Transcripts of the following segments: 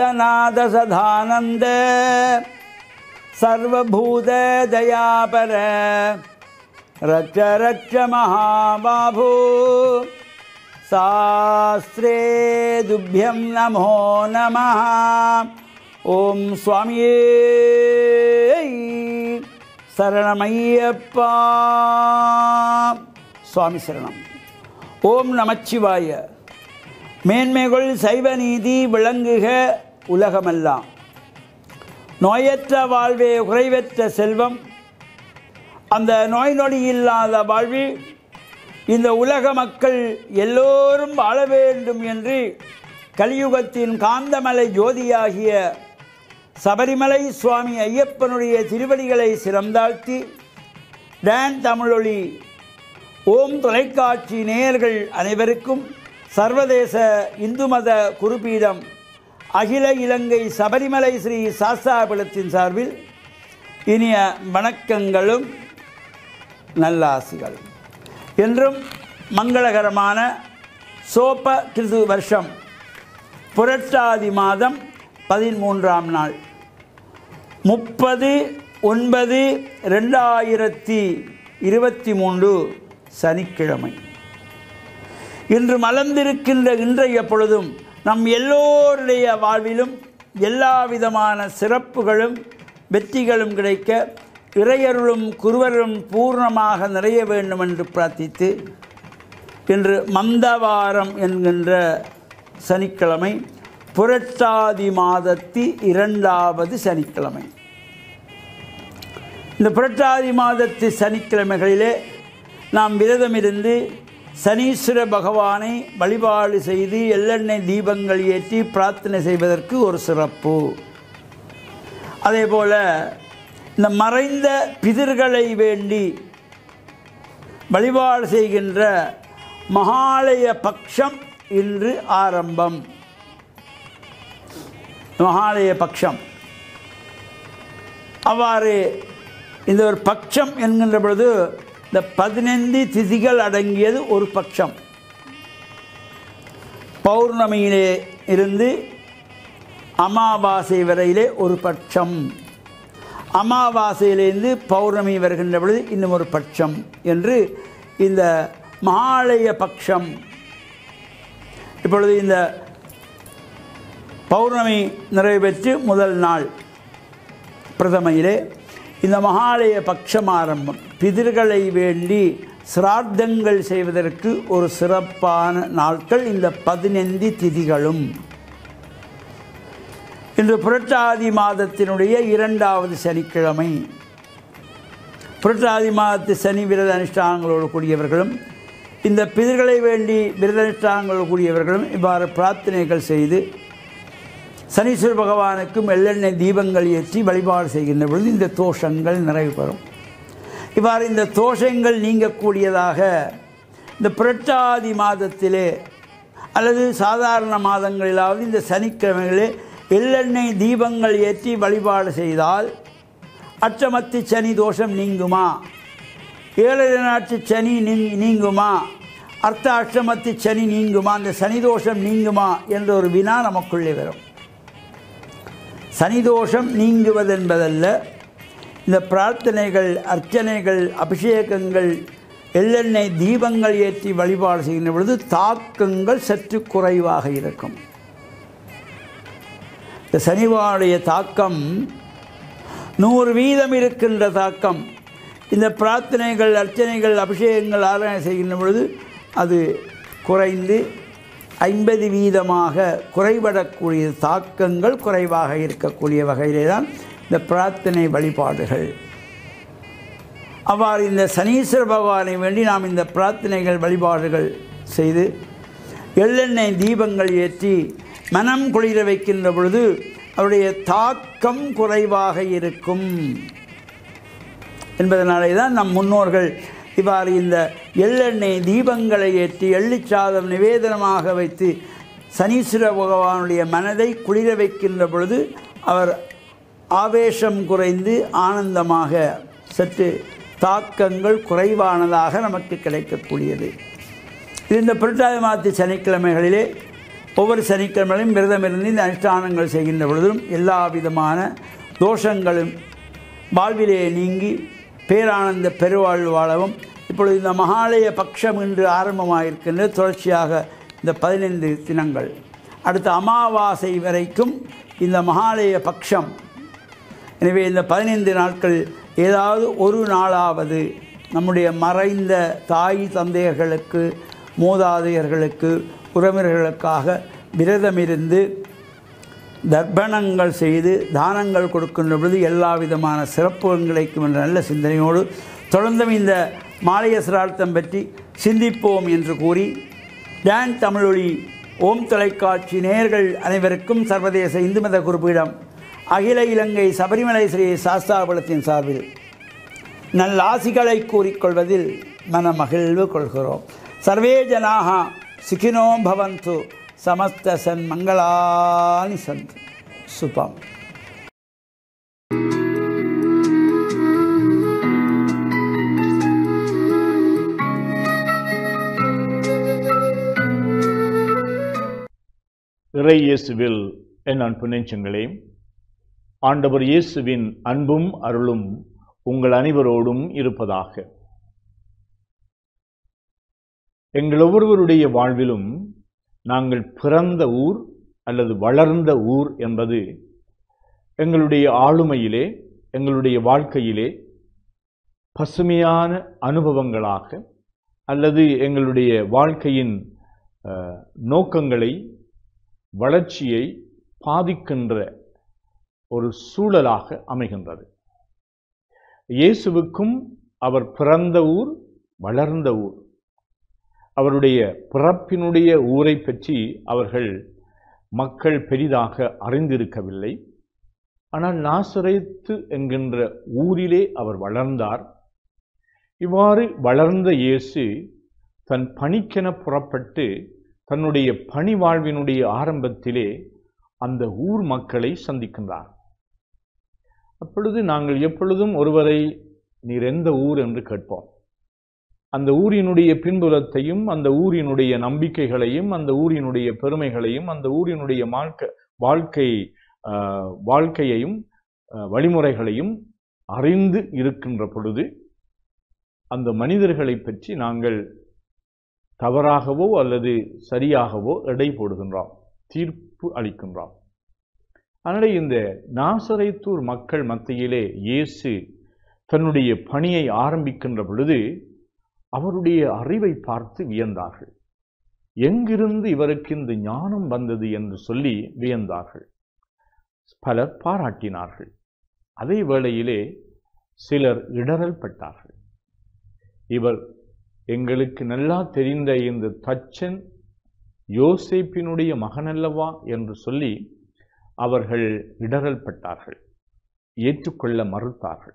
விஸ்வநாத சதானந்த சர்வபூத தயாபர ரட்ச ரட்ச மகாபாபு சாஸ்திரே துப்பியம் நமோ நம ஓம் சுவாமியே சரணமையப்பா சுவாமி சரணம் ஓம் நமச்சிவாய மேன்மைகள் சைவ நீதி விளங்குக உலகமெல்லாம் நோயற்ற வாழ்வே குறைவற்ற செல்வம் அந்த நோய் நொடி இல்லாத வாழ்வில் இந்த உலக மக்கள் எல்லோரும் வாழ வேண்டும் என்று கலியுகத்தின் காந்தமலை ஜோதியாகிய சபரிமலை சுவாமி ஐயப்பனுடைய திருவடிகளை சிறந்தாழ்த்தி டான் தமிழொலி ஓம் தொலைக்காட்சி நேயர்கள் அனைவருக்கும் சர்வதேச இந்து மத குருபீடம் அகில இலங்கை சபரிமலை ஸ்ரீ சாஸ்தாபுலத்தின் சார்பில் இனிய வணக்கங்களும் நல்லாசிகளும் என்றும் மங்களகரமான சோப கிருது வருஷம் புரட்டாதி மாதம் பதிமூன்றாம் நாள் முப்பது ஒன்பது ரெண்டாயிரத்தி இருபத்தி மூன்று சனிக்கிழமை இன்று மலர்ந்திருக்கின்ற இன்றைய பொழுதும் நம் எல்லோருடைய வாழ்விலும் எல்லா விதமான சிறப்புகளும் வெற்றிகளும் கிடைக்க இறையருளும் குருவரும் பூர்ணமாக நிறைய வேண்டும் என்று பிரார்த்தித்து இன்று மந்தவாரம் என்கின்ற சனிக்கிழமை புரட்டாதி மாதத்தி இரண்டாவது சனிக்கிழமை இந்த புரட்டாதி மாதத்து சனிக்கிழமைகளிலே நாம் விரதமிருந்து சனீஸ்வர பகவானை வழிபாடு செய்து எள்ளெண்ணெய் தீபங்கள் ஏற்றி பிரார்த்தனை செய்வதற்கு ஒரு சிறப்பு அதே போல் இந்த மறைந்த பிதிர்களை வேண்டி வழிபாடு செய்கின்ற மகாலய பக்ஷம் இன்று ஆரம்பம் மகாலய பக்ஷம் அவ்வாறு இந்த ஒரு பட்சம் என்கின்ற பொழுது இந்த பதினைந்து திதிகள் அடங்கியது ஒரு பட்சம் பௌர்ணமியிலே இருந்து அமாவாசை வரையிலே ஒரு பட்சம் அமாவாசையிலிருந்து பௌர்ணமி வருகின்ற பொழுது இன்னும் ஒரு பட்சம் என்று இந்த மகாலய பட்சம் இப்பொழுது இந்த பௌர்ணமி நிறைவு பெற்று முதல் நாள் பிரதமையிலே இந்த மகாலய பட்சம் ஆரம்பம் பிதிர்களை வேண்டி சிரார்த்தங்கள் செய்வதற்கு ஒரு சிறப்பான நாட்கள் இந்த பதினைந்து திதிகளும் இன்று புரட்டாதி மாதத்தினுடைய இரண்டாவது சனிக்கிழமை புரட்டாதி மாதத்து சனி விரத அனுஷ்டானங்களோடு கூடியவர்களும் இந்த பிதிர்களை வேண்டி விரத அனுஷ்டானங்களோடு கூடியவர்களும் இவ்வாறு பிரார்த்தனைகள் செய்து சனீஸ்வர பகவானுக்கும் எள்ளெண்ணெய் தீபங்கள் ஏற்றி வழிபாடு செய்கின்ற பொழுது இந்த தோஷங்கள் நிறைவு பெறும் இவ்வாறு இந்த தோஷங்கள் நீங்கக்கூடியதாக இந்த புரட்டாதி மாதத்திலே அல்லது சாதாரண மாதங்களிலாவது இந்த சனிக்கிழமைகளே எள்ளெண்ணெய் தீபங்கள் ஏற்றி வழிபாடு செய்தால் அச்சமத்து சனி தோஷம் நீங்குமா ஏழரை நாட்டு சனி நீங் நீங்குமா அர்த்த அஷ்டமத்து சனி நீங்குமா அந்த சனி தோஷம் நீங்குமா என்ற ஒரு வினா நமக்குள்ளே வரும் சனிதோஷம் நீங்குவதென்பதல்ல இந்த பிரார்த்தனைகள் அர்ச்சனைகள் அபிஷேகங்கள் எள்ளெண்ணெய் தீபங்கள் ஏற்றி வழிபாடு செய்கின்ற பொழுது தாக்கங்கள் சற்று குறைவாக இருக்கும் இந்த சனிவானுடைய தாக்கம் நூறு வீதம் இருக்கின்ற தாக்கம் இந்த பிரார்த்தனைகள் அர்ச்சனைகள் அபிஷேகங்கள் ஆராதனை செய்கின்ற பொழுது அது குறைந்து ஐம்பது வீதமாக குறைபடக்கூடிய தாக்கங்கள் குறைவாக இருக்கக்கூடிய வகையிலே தான் இந்த பிரார்த்தனை வழிபாடுகள் அவ்வாறு இந்த சனீஸ்வர பகவானை வேண்டி நாம் இந்த பிரார்த்தனைகள் வழிபாடுகள் செய்து எள்ளெண்ணெய் தீபங்கள் ஏற்றி மனம் குளிர வைக்கின்ற பொழுது அவருடைய தாக்கம் குறைவாக இருக்கும் என்பதனாலே தான் நம் முன்னோர்கள் இவ்வாறு இந்த எள்ளெண்ணெய் தீபங்களை ஏற்றி எள்ளிச்சாதம் நிவேதனமாக வைத்து சனீஸ்வர பகவானுடைய மனதை குளிர வைக்கின்ற பொழுது அவர் ஆவேசம் குறைந்து ஆனந்தமாக சற்று தாக்கங்கள் குறைவானதாக நமக்கு கிடைக்கக்கூடியது இது இந்த புரட்டாதி மாதத்து சனிக்கிழமைகளிலே ஒவ்வொரு சனிக்கிழமையும் விரதம் இருந்து இந்த அனுஷ்டானங்கள் செய்கின்ற பொழுதும் எல்லா விதமான தோஷங்களும் வாழ்விலே நீங்கி பேரானந்த பெருவாழ்வு வாழவும் இப்பொழுது இந்த மகாலய பட்சம் இன்று ஆரம்பமாயிருக்கின்ற தொடர்ச்சியாக இந்த பதினைந்து தினங்கள் அடுத்த அமாவாசை வரைக்கும் இந்த மகாலய பட்சம் எனவே இந்த பதினைந்து நாட்கள் ஏதாவது ஒரு நாளாவது நம்முடைய மறைந்த தாய் தந்தையர்களுக்கு மூதாதையர்களுக்கு உறவினர்களுக்காக விரதமிருந்து தர்ப்பணங்கள் செய்து தானங்கள் கொடுக்கின்ற பொழுது எல்லா விதமான சிறப்புகள் கிடைக்கும் என்ற நல்ல சிந்தனையோடு தொடர்ந்தும் இந்த மாலைய சிரார்த்தம் பற்றி சிந்திப்போம் என்று கூறி டான் தமிழொலி ஓம் தொலைக்காட்சி நேயர்கள் அனைவருக்கும் சர்வதேச இந்து மத குறிப்பிடம் அகில இலங்கை சபரிமலை ஸ்ரீ சாஸ்தாபலத்தின் சார்பில் நல்லாசிகளை கூறிக்கொள்வதில் மனமகிழ்வு கொள்கிறோம் சர்வே ஜனாக சுகினோ பவந்து சமஸ்த சன் மங்களானி சந்து சுபம் இறை இயேசுவில் என் அன்பு நெஞ்சங்களே ஆண்டவர் இயேசுவின் அன்பும் அருளும் உங்கள் அனைவரோடும் இருப்பதாக எங்கள் ஒவ்வொருவருடைய வாழ்விலும் நாங்கள் பிறந்த ஊர் அல்லது வளர்ந்த ஊர் என்பது எங்களுடைய ஆளுமையிலே எங்களுடைய வாழ்க்கையிலே பசுமையான அனுபவங்களாக அல்லது எங்களுடைய வாழ்க்கையின் அஹ், நோக்கங்களை வளர்ச்சியை பாதிக்கின்ற ஒரு சூழலாக அமைகின்றது இயேசுவுக்கும் அவர் பிறந்த ஊர் வளர்ந்த ஊர் அவருடைய பிறப்பினுடைய ஊரை பற்றி அவர்கள் மக்கள் பெரிதாக அறிந்திருக்கவில்லை ஆனால் நாசரேத்து என்கின்ற ஊரிலே அவர் வளர்ந்தார் இவ்வாறு வளர்ந்த இயேசு தன் பணிக்கென புறப்பட்டு தன்னுடைய பணி வாழ்வினுடைய ஆரம்பத்திலே அந்த ஊர் மக்களை சந்திக்கின்றார் அப்பொழுது நாங்கள் எப்பொழுதும் ஒருவரை நீர் எந்த ஊர் என்று கேட்போம் அந்த ஊரினுடைய பின்புலத்தையும் அந்த ஊரினுடைய நம்பிக்கைகளையும் அந்த ஊரினுடைய பெருமைகளையும் அந்த ஊரினுடைய வாழ்க்கை வாழ்க்கை ஆஹ், வாழ்க்கையையும் ஆஹ், வழிமுறைகளையும் அறிந்து இருக்கின்ற பொழுது அந்த மனிதர்களை பற்றி நாங்கள் தவறாகவோ அல்லது சரியாகவோ எடை போடுகின்றோம் தீர்ப்பு அளிக்கின்றோம் அதனால இந்த நாசரைத்தூர் மக்கள் மத்தியிலே இயேசு தன்னுடைய பணியை ஆரம்பிக்கின்ற பொழுது அவருடைய அறிவை பார்த்து வியந்தார்கள் எங்கிருந்து இவருக்கு இந்த ஞானம் வந்தது என்று சொல்லி வியந்தார்கள் பலர் பாராட்டினார்கள் அதே வேளையிலே சிலர் இடறல் பட்டார்கள் இவர் எங்களுக்கு நல்லா தெரிந்த இந்த தச்சன் யோசேப்பினுடைய மகனல்லவா என்று சொல்லி அவர்கள் இடறல் பட்டார்கள் ஏற்றுக்கொள்ள மறுத்தார்கள்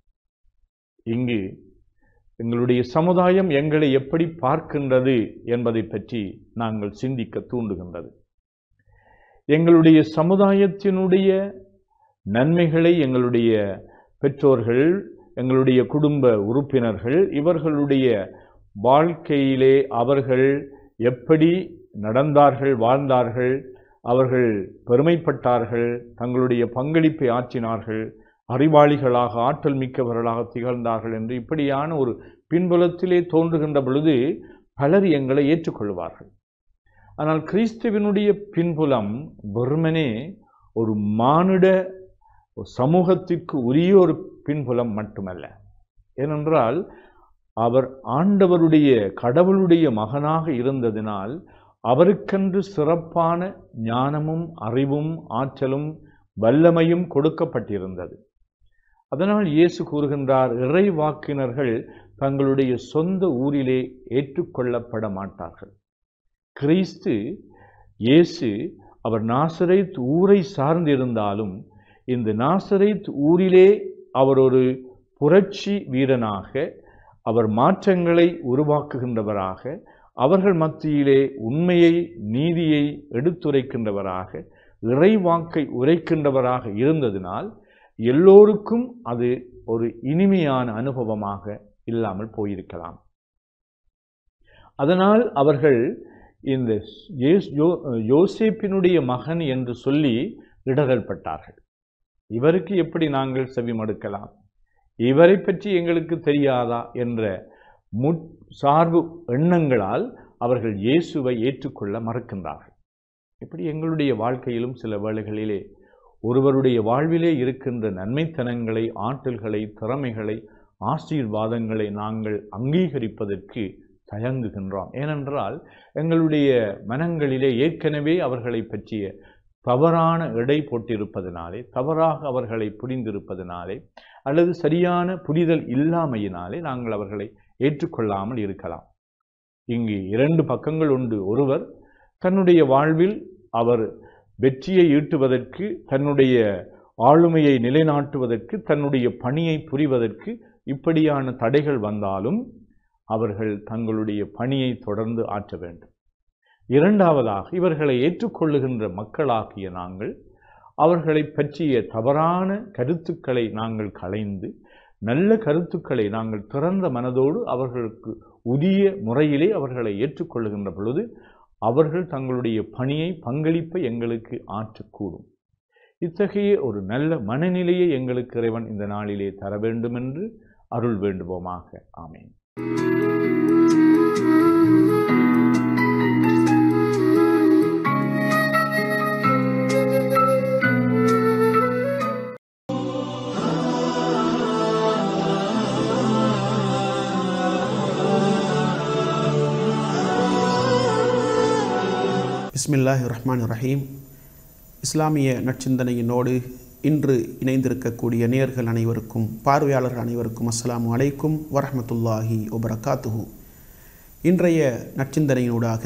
இங்கு எங்களுடைய சமுதாயம் எங்களை எப்படி பார்க்கின்றது என்பதை பற்றி நாங்கள் சிந்திக்க தூண்டுகின்றது எங்களுடைய சமுதாயத்தினுடைய நன்மைகளை எங்களுடைய பெற்றோர்கள் எங்களுடைய குடும்ப உறுப்பினர்கள் இவர்களுடைய வாழ்க்கையிலே அவர்கள் எப்படி நடந்தார்கள் வாழ்ந்தார்கள் அவர்கள் பெருமைப்பட்டார்கள் தங்களுடைய பங்களிப்பை ஆற்றினார்கள் அறிவாளிகளாக ஆற்றல் மிக்கவர்களாக திகழ்ந்தார்கள் என்று இப்படியான ஒரு பின்புலத்திலே தோன்றுகின்ற பொழுது பலர் எங்களை ஏற்றுக்கொள்வார்கள் ஆனால் கிறிஸ்துவினுடைய பின்புலம் வெறுமனே ஒரு மானுட ஒரு சமூகத்திற்கு உரிய ஒரு பின்புலம் மட்டுமல்ல ஏனென்றால் அவர் ஆண்டவருடைய கடவுளுடைய மகனாக இருந்ததினால் அவருக்கென்று சிறப்பான ஞானமும் அறிவும் ஆற்றலும் வல்லமையும் கொடுக்கப்பட்டிருந்தது அதனால் இயேசு கூறுகின்றார் இறை வாக்கினர்கள் தங்களுடைய சொந்த ஊரிலே ஏற்றுக்கொள்ளப்பட மாட்டார்கள் கிறிஸ்து இயேசு அவர் நாசரைத் ஊரை சார்ந்திருந்தாலும் இந்த நாசரைத் ஊரிலே அவர் ஒரு புரட்சி வீரனாக அவர் மாற்றங்களை உருவாக்குகின்றவராக அவர்கள் மத்தியிலே உண்மையை நீதியை எடுத்துரைக்கின்றவராக இறைவாக்கை உரைக்கின்றவராக இருந்ததினால் எல்லோருக்கும் அது ஒரு இனிமையான அனுபவமாக இல்லாமல் போயிருக்கலாம் அதனால் அவர்கள் இந்த ஏஸ்- யோ யோசேப்பினுடைய மகன் என்று சொல்லி இடரல் பட்டார்கள் இவருக்கு எப்படி நாங்கள் செவிமடுக்கலாம் இவரை பற்றி எங்களுக்கு தெரியாதா என்ற முட் சார்பு எண்ணங்களால் அவர்கள் இயேசுவை ஏற்றுக்கொள்ள மறுக்கின்றார்கள் இப்படி எங்களுடைய வாழ்க்கையிலும் சில வேளைகளிலே ஒருவருடைய வாழ்விலே இருக்கின்ற நன்மைத்தனங்களை ஆற்றல்களை திறமைகளை ஆசீர்வாதங்களை நாங்கள் அங்கீகரிப்பதற்கு தயங்குகின்றோம் ஏனென்றால் எங்களுடைய மனங்களிலே ஏற்கனவே அவர்களை பற்றிய தவறான எடை போட்டிருப்பதனாலே தவறாக அவர்களை புரிந்திருப்பதனாலே அல்லது சரியான புரிதல் இல்லாமையினாலே நாங்கள் அவர்களை ஏற்றுக்கொள்ளாமல் இருக்கலாம் இங்கு இரண்டு பக்கங்கள் உண்டு ஒருவர் தன்னுடைய வாழ்வில் அவர் வெற்றியை ஈட்டுவதற்கு தன்னுடைய ஆளுமையை நிலைநாட்டுவதற்கு தன்னுடைய பணியை புரிவதற்கு இப்படியான தடைகள் வந்தாலும் அவர்கள் தங்களுடைய பணியை தொடர்ந்து ஆற்ற வேண்டும் இரண்டாவதாக இவர்களை ஏற்றுக்கொள்ளுகின்ற மக்களாகிய நாங்கள் அவர்களை பற்றிய தவறான கருத்துக்களை நாங்கள் களைந்து நல்ல கருத்துக்களை நாங்கள் திறந்த மனதோடு அவர்களுக்கு உரிய முறையிலே அவர்களை ஏற்றுக்கொள்ளுகின்ற பொழுது அவர்கள் தங்களுடைய பணியை பங்களிப்பை எங்களுக்கு ஆற்றக்கூடும் இத்தகைய ஒரு நல்ல மனநிலையை எங்களுக்கு இறைவன் இந்த நாளிலே தர வேண்டும் என்று அருள் வேண்டுவோமாக ஆமேன் பிஸ்மில்லாஹி ரஹ்மான் ரஹீம் இஸ்லாமிய நற்சிந்தனையினோடு இன்று இணைந்திருக்கக்கூடிய நேர்கள் அனைவருக்கும் பார்வையாளர்கள் அனைவருக்கும் அஸ்ஸலாமு அலைக்கும் வரஹ்மத்துல்லாஹி வபரகாத்துஹு இன்றைய நற்சிந்தனையினூடாக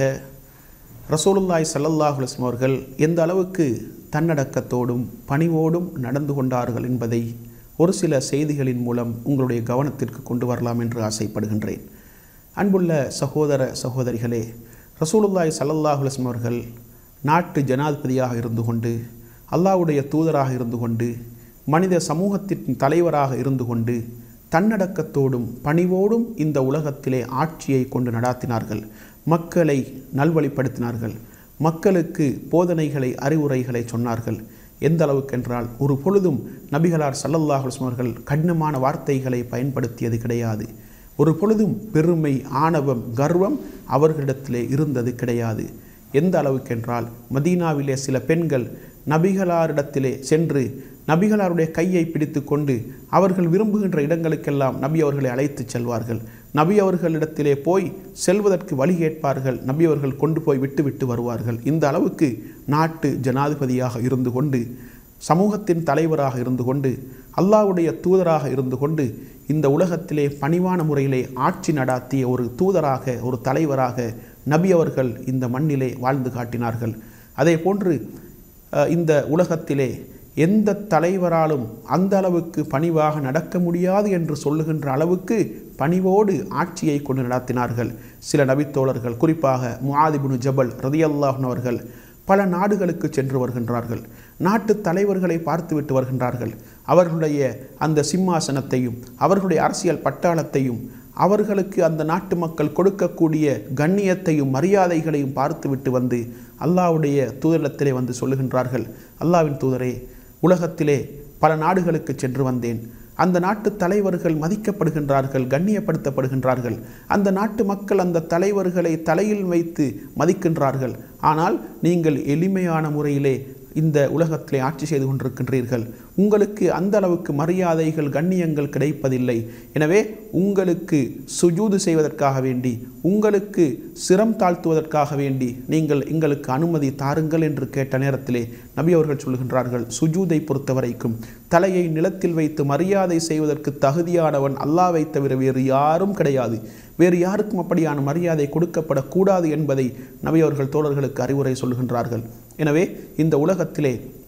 ரசூலுல்லாய் ஸல்லல்லாஹு அலைஹி வஸல்லம் அவர்கள் எந்த அளவுக்கு தன்னடக்கத்தோடும் பணிவோடும் நடந்து கொண்டார்கள் என்பதை ஒரு சில செய்திகளின் மூலம் உங்களுடைய கவனத்திற்கு கொண்டு வரலாம் என்று ஆசைப்படுகின்றேன் அன்புள்ள சகோதர சகோதரிகளே ரசூலுல்லாய் ஸல்லல்லாஹு அலைஹி வஸல்லம் அவர்கள் நாட்டு ஜனாதிபதியாக இருந்து கொண்டு அல்லாஹ்வுடைய தூதராக இருந்து கொண்டு மனித சமூகத்தின் தலைவராக இருந்து கொண்டு தன்னடக்கத்தோடும் பணிவோடும் இந்த உலகத்திலே ஆட்சியை கொண்டு நடாத்தினார்கள் மக்களை நல்வழிப்படுத்தினார்கள் மக்களுக்கு போதனைகளை அறிவுரைகளை சொன்னார்கள் எந்த அளவுக்கென்றால் ஒரு பொழுதும் நபிகளார் ஸல்லல்லாஹு அலைஹி வஸல்லம் அவர்கள் கடினமான வார்த்தைகளை பயன்படுத்தியது கிடையாது ஒரு பொழுதும் பெருமை ஆணவம் கர்வம் அவர்களிடத்திலே இருந்தது கிடையாது எந்த அளவுக்கென்றால் மதீனாவிலே சில பெண்கள் நபிகளாரிடத்திலே சென்று நபிகளாருடைய கையை பிடித்து கொண்டு அவர்கள் விரும்புகின்ற இடங்களுக்கெல்லாம் நபி அவர்களை அழைத்துச் செல்வார்கள் நபி அவர்களிடத்திலே போய் செல்வதற்கு வழி கேட்பார்கள் நபி அவர்கள் கொண்டு போய் விட்டுவிட்டு வருவார்கள் இந்த அளவுக்கு நாட்டு ஜனாதிபதியாக இருந்து கொண்டு சமூகத்தின் தலைவராக இருந்து கொண்டு அல்லாஹ்வுடைய தூதராக இருந்து கொண்டு இந்த உலகத்திலே பணிவான முறையிலே ஆட்சி நடாத்திய ஒரு தூதராக ஒரு தலைவராக நபி அவர்கள் இந்த மண்ணிலே வாழ்ந்து காட்டினார்கள் அதே போன்று அஹ், இந்த உலகத்திலே எந்த தலைவராலும் அந்த அளவுக்கு பணிவாக நடக்க முடியாது என்று சொல்லுகின்ற அளவுக்கு பணிவோடு ஆட்சியை கொண்டு நடத்தினார்கள் சில நபித்தோழர்கள் குறிப்பாக முஆதிபுனு ஜபல் ரதியல்லாஹன் அவர்கள் பல நாடுகளுக்கு சென்று வருகின்றார்கள் நாட்டு தலைவர்களை பார்த்துவிட்டு வருகின்றார்கள் அவர்களுடைய அந்த சிம்மாசனத்தையும் அவர்களுடைய அரசியல் பட்டாளத்தையும் அவர்களுக்கு அந்த நாட்டு மக்கள் கொடுக்கக்கூடிய கண்ணியத்தையும் மரியாதைகளையும் பார்த்துவிட்டு வந்து அல்லாஹ்வுடைய தூதரிடத்திலே வந்து சொல்லுகின்றார்கள் அல்லாஹ்வின் தூதரே உலகத்திலே பல நாடுகளுக்கு சென்று வந்தேன் அந்த நாட்டு தலைவர்கள் மதிக்கப்படுகின்றார்கள் கண்ணியப்படுத்தப்படுகின்றார்கள் அந்த நாட்டு மக்கள் அந்த தலைவர்களை தலையில் வைத்து மதிக்கின்றார்கள் ஆனால் நீங்கள் எளிமையான முறையிலே இந்த உலகத்திலே ஆட்சி செய்து கொண்டிருக்கின்றீர்கள் உங்களுக்கு அந்த அளவுக்கு மரியாதைகள் கண்ணியங்கள் கிடைப்பதில்லை எனவே உங்களுக்கு சுஜூது செய்வதற்காக வேண்டி உங்களுக்கு சிரம் தாழ்த்துவதற்காக வேண்டி நீங்கள் எங்களுக்கு அனுமதி தாருங்கள் என்று கேட்ட நேரத்திலே நபி அவர்கள் சொல்கின்றார்கள் சுஜூதை பொறுத்த வரைக்கும் தலையை நிலத்தில் வைத்து மரியாதை செய்வதற்கு தகுதியானவன் அல்லாவை தவிர வேறு யாரும் கிடையாது வேறு யாருக்கும் அப்படியான மரியாதை கொடுக்கப்படக்கூடாது என்பதை நபி அவர்கள் தோழர்களுக்கு அறிவுரை சொல்கின்றார்கள் எனவே இந்த உலகத்திலே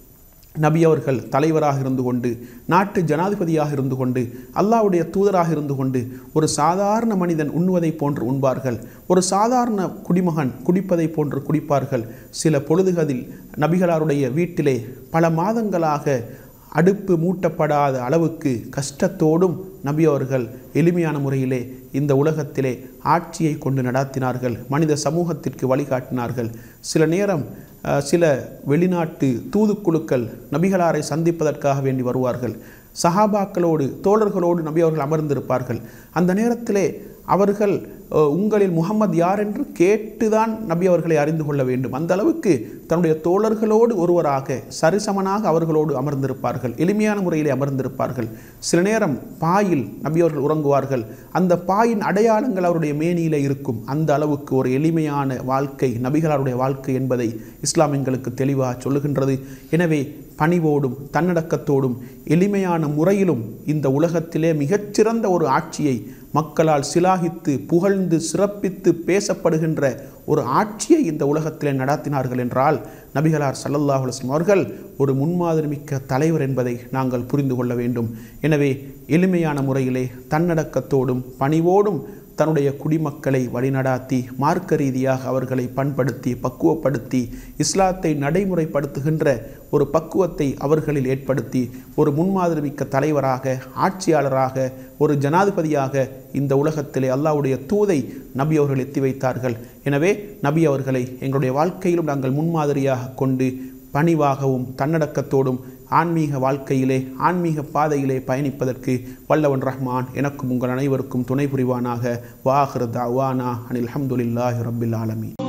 நபி அவர்கள் தலைவராக இருந்து கொண்டு நாட்டு ஜனாதிபதியாக இருந்து கொண்டு அல்லாஹ்வுடைய தூதராக இருந்து கொண்டு ஒரு சாதாரண மனிதன் உண்ணுவதை போன்று உண்பார்கள் ஒரு சாதாரண குடிமகன் குடிப்பதை போன்று குடிப்பார்கள் சில பொழுதுகளில் நபிகளாருடைய வீட்டிலே பல மாதங்களாக அடுப்பு மூட்டப்படாத அளவுக்கு கஷ்டத்தோடும் நபி அவர்கள் எளிமையான முறையிலே இந்த உலகத்திலே ஆட்சியை கொண்டு நடாத்தினார்கள் மனித சமூகத்திற்கு வழிகாட்டினார்கள் சில நேரம் அஹ், சில வெளிநாட்டு தூதுக்குழுக்கள் நபிகளாரை சந்திப்பதற்காக வேண்டி வருவார்கள் சஹாபாக்களோடு தோழர்களோடு நபி அவர்கள் அமர்ந்திருப்பார்கள் அந்த நேரத்திலே அவர்கள் அஹ், உங்களில் முகம்மது யார் என்று கேட்டுதான் நபி அவர்களை அறிந்து கொள்ள வேண்டும் அந்த அளவுக்கு தன்னுடைய தோழர்களோடு ஒருவராக சரிசமனாக அவர்களோடு அமர்ந்திருப்பார்கள் எளிமையான முறையிலே அமர்ந்திருப்பார்கள் சில நேரம் பாயில் நபி அவர்கள் உறங்குவார்கள் அந்த பாயின் அடையாளங்கள் அவருடைய மேனியிலே இருக்கும் அந்த அளவுக்கு ஒரு எளிமையான வாழ்க்கை நபிகளாருடைய வாழ்க்கை என்பதை இஸ்லாம் எங்களுக்கு தெளிவாக சொல்லுகின்றது எனவே பணிவோடும் தன்னடக்கத்தோடும் எளிமையான முறையிலும் இந்த உலகத்திலே மிகச்சிறந்த ஒரு ஆட்சியை மக்களால் சிலாகித்து புகழ்ந்து சிறப்பித்து பேசப்படுகின்ற ஒரு ஆட்சியை இந்த உலகத்திலே நடாத்தினார்கள் என்றால் நபிகளார் ஸல்லல்லாஹு அலைஹி வஸல்லம் அவர்கள் ஒரு முன்மாதிரி மிக்க தலைவர் என்பதை நாங்கள் புரிந்து கொள்ள வேண்டும் எனவே எளிமையான முறையிலே தன்னடக்கத்தோடும் பணிவோடும் தன்னுடைய குடிமக்களை வழிநடாத்தி மார்க்க ரீதியாக அவர்களை பண்படுத்தி பக்குவப்படுத்தி இஸ்லாத்தை நடைமுறைப்படுத்துகின்ற ஒரு பக்குவத்தை அவர்களில் ஏற்படுத்தி ஒரு முன்மாதிரி மிக்க தலைவராக ஆட்சியாளராக ஒரு ஜனாதிபதியாக இந்த உலகத்திலே அல்லாஹ்வுடைய தூதை நபி அவர்கள் எத்தி வைத்தார்கள் எனவே நபி அவர்களை எங்களுடைய வாழ்க்கையிலும் நாங்கள் முன்மாதிரியாக கொண்டு பணிவாகவும் தன்னடக்கத்தோடும் ஆன்மீக வாழ்க்கையிலே ஆன்மீக பாதையிலே பயணிப்பதற்கு வல்லவன் ரஹ்மான் எனக்கும் உங்கள் அனைவருக்கும் துணை புரிவானாக வாஹிர் தாவானா அனில் அஹமதுல்லாஹி ரபில் ஆலமீன்